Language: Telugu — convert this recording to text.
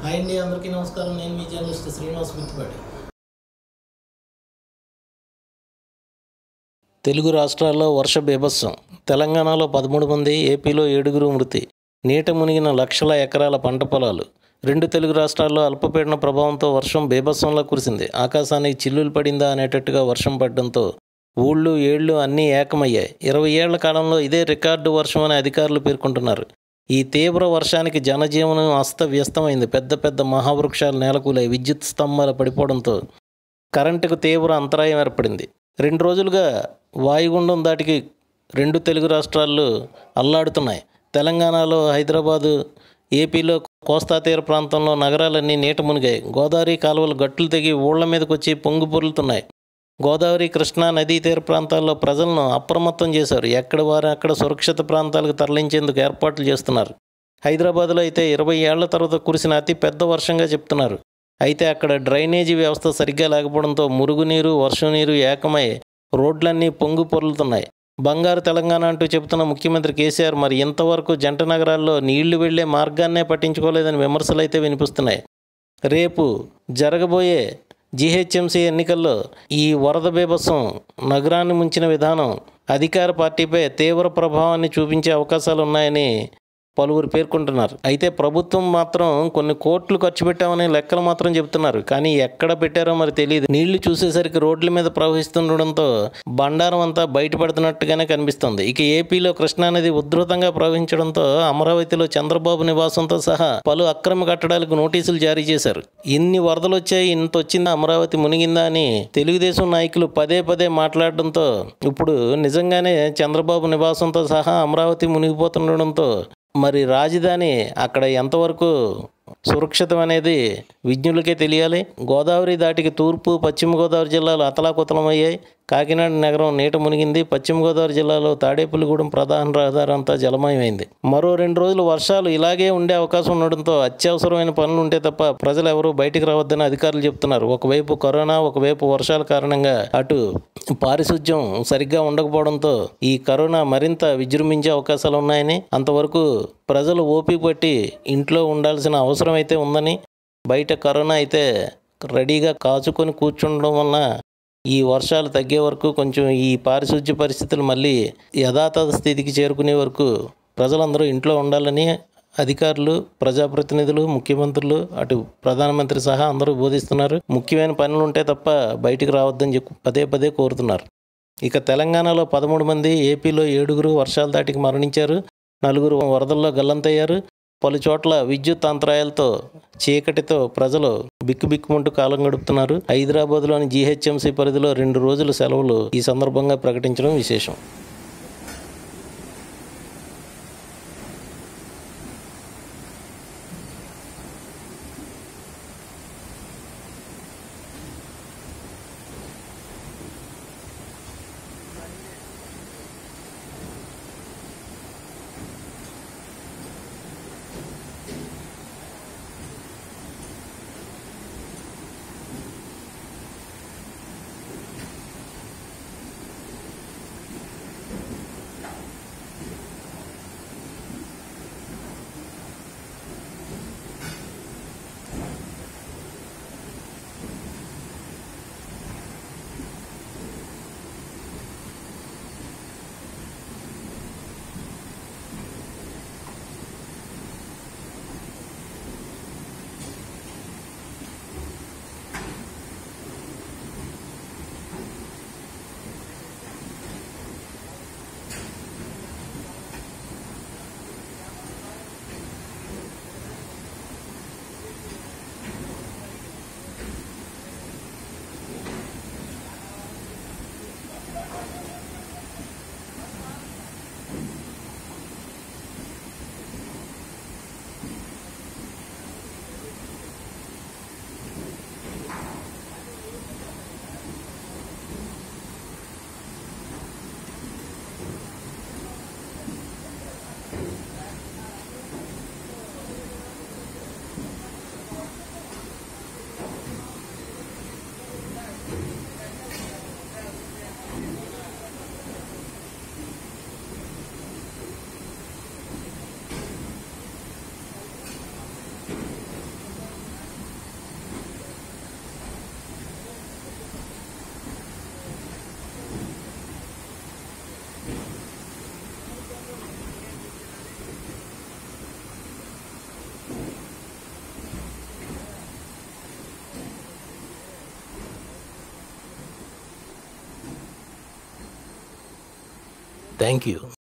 హాయ్ అండి అందరికీ నమస్కారం నేను మీ జర్నలిస్ట్ శ్రీనివాస్ మిత్తిపాటి తెలుగు రాష్ట్రాల్లో వర్ష బీభత్సం తెలంగాణలో పదమూడు మంది ఏపీలో ఏడుగురు మృతి నీట మునిగిన లక్షల ఎకరాల పంట పొలాలు రెండు తెలుగు రాష్ట్రాల్లో అల్పపీడన ప్రభావంతో వర్షం బీభత్సంలా కురిసింది ఆకాశానికి చిల్లులు పడిందా అనేటట్టుగా వర్షం పడడంతో ఊళ్ళు ఏళ్ళు అన్నీ ఏకమయ్యాయి ఇరవై ఏళ్ల కాలంలో ఇదే రికార్డు వర్షం అని అధికారులు పేర్కొంటున్నారు ఈ తీవ్ర వర్షానికి జనజీవనం అస్తవ్యస్తమైంది పెద్ద పెద్ద మహావృక్షాలు నేలకూలాయి విద్యుత్ స్తంభాలు పడిపోవడంతో కరెంటుకు తీవ్ర అంతరాయం ఏర్పడింది రెండు రోజులుగా వాయుగుండం దాటికి రెండు తెలుగు రాష్ట్రాలు అల్లాడుతున్నాయి తెలంగాణలో హైదరాబాదు ఏపీలో కోస్తా తీర ప్రాంతంలో నగరాలన్నీ నీట మునిగాయి గోదావరి కాలువలు గట్లు తెగి ఊళ్ల మీదకి వచ్చి పొంగు పొరులుతున్నాయి గోదావరి కృష్ణా నదీ తీర ప్రాంతాల్లో ప్రజలను అప్రమత్తం చేశారు ఎక్కడ వారు అక్కడ సురక్షిత ప్రాంతాలకు తరలించేందుకు ఏర్పాట్లు చేస్తున్నారు హైదరాబాద్లో అయితే ఇరవై ఏళ్ల తర్వాత కురిసిన అతి పెద్ద వర్షంగా చెప్తున్నారు అయితే అక్కడ డ్రైనేజీ వ్యవస్థ సరిగ్గా లేకపోవడంతో మురుగునీరు వర్షం నీరు ఏకమై రోడ్లన్నీ పొంగు పొర్లుతున్నాయి బంగారు తెలంగాణ అంటూ చెబుతున్న ముఖ్యమంత్రి కేసీఆర్ మరి ఇంతవరకు జంట నగరాల్లో నీళ్లు వెళ్లే మార్గాన్నే పట్టించుకోలేదని విమర్శలు అయితే వినిపిస్తున్నాయి రేపు జరగబోయే జీహెచ్ఎంసీ ఎన్నికల్లో ఈ వరద బీభత్సం నగరాన్ని ముంచిన విధానం అధికార పార్టీపై తీవ్ర ప్రభావాన్ని చూపించే అవకాశాలు ఉన్నాయని పలువురు పేర్కొంటున్నారు అయితే ప్రభుత్వం మాత్రం కొన్ని కోట్లు ఖర్చు పెట్టామని లెక్కలు మాత్రం చెబుతున్నారు కానీ ఎక్కడ పెట్టారో మరి తెలియదు నీళ్లు చూసేసరికి రోడ్ల మీద ప్రవహిస్తుండడంతో బండారం అంతా బయటపడుతున్నట్టుగానే కనిపిస్తుంది ఇక ఏపీలో కృష్ణానది ఉధృతంగా ప్రవహించడంతో అమరావతిలో చంద్రబాబు నివాసంతో సహా పలు అక్రమ కట్టడాలకు నోటీసులు జారీ చేశారు ఇన్ని వరదలు వచ్చాయి ఇంత వచ్చిందా అమరావతి మునిగిందా అని తెలుగుదేశం నాయకులు పదే పదే మాట్లాడడంతో ఇప్పుడు నిజంగానే చంద్రబాబు నివాసంతో సహా అమరావతి మునిగిపోతుండడంతో మరి రాజధాని అక్కడ ఎంతవరకు సురక్షితం అనేది విజ్ఞులకే తెలియాలి గోదావరి దాటికి తూర్పు పశ్చిమ గోదావరి జిల్లాలు అతలాకుతలమయ్యాయి కాకినాడ నగరం నీట మునిగింది పశ్చిమ గోదావరి జిల్లాలో తాడేపల్లిగూడెం ప్రధాన రహదారి అంతా జలమయమైంది మరో రెండు రోజులు వర్షాలు ఇలాగే ఉండే అవకాశం ఉండడంతో అత్యవసరమైన పనులు ఉంటే తప్ప ప్రజలు ఎవరూ బయటికి రావద్దని అధికారులు చెప్తున్నారు ఒకవైపు కరోనా ఒకవైపు వర్షాల కారణంగా అటు పారిశుధ్యం సరిగ్గా ఉండకపోవడంతో ఈ కరోనా మరింత విజృంభించే అవకాశాలు ఉన్నాయని అంతవరకు ప్రజలు ఓపిక పట్టి ఇంట్లో ఉండాల్సిన అవసరం అయితే ఉందని బయట కరోనా అయితే రెడీగా కాచుకొని కూర్చుండడం వలన ఈ వర్షాలు తగ్గే వరకు కొంచెం ఈ పారిశుధ్య పరిస్థితులు మళ్ళీ యథాతథ స్థితికి చేరుకునే వరకు ప్రజలందరూ ఇంట్లో ఉండాలని అధికారులు ప్రజాప్రతినిధులు ముఖ్యమంత్రులు అటు ప్రధానమంత్రి సహా అందరూ బోధిస్తున్నారు ముఖ్యమైన పనులు ఉంటే తప్ప బయటికి రావద్దని చెప్పి పదే పదే కోరుతున్నారు ఇక తెలంగాణలో పదమూడు మంది ఏపీలో ఏడుగురు వర్షాల దాటికి మరణించారు నలుగురు వరదల్లో గల్లంతయ్యారు పలు చోట్ల విద్యుత్ అంతరాయాలతో చీకటితో ప్రజలు బిక్కుబిక్కుమంటూ కాలం గడుపుతున్నారు హైదరాబాద్లోని జీహెచ్ఎంసీ పరిధిలో రెండు రోజుల సెలవులు ఈ సందర్భంగా ప్రకటించడం విశేషం థ్యాంక్ యూ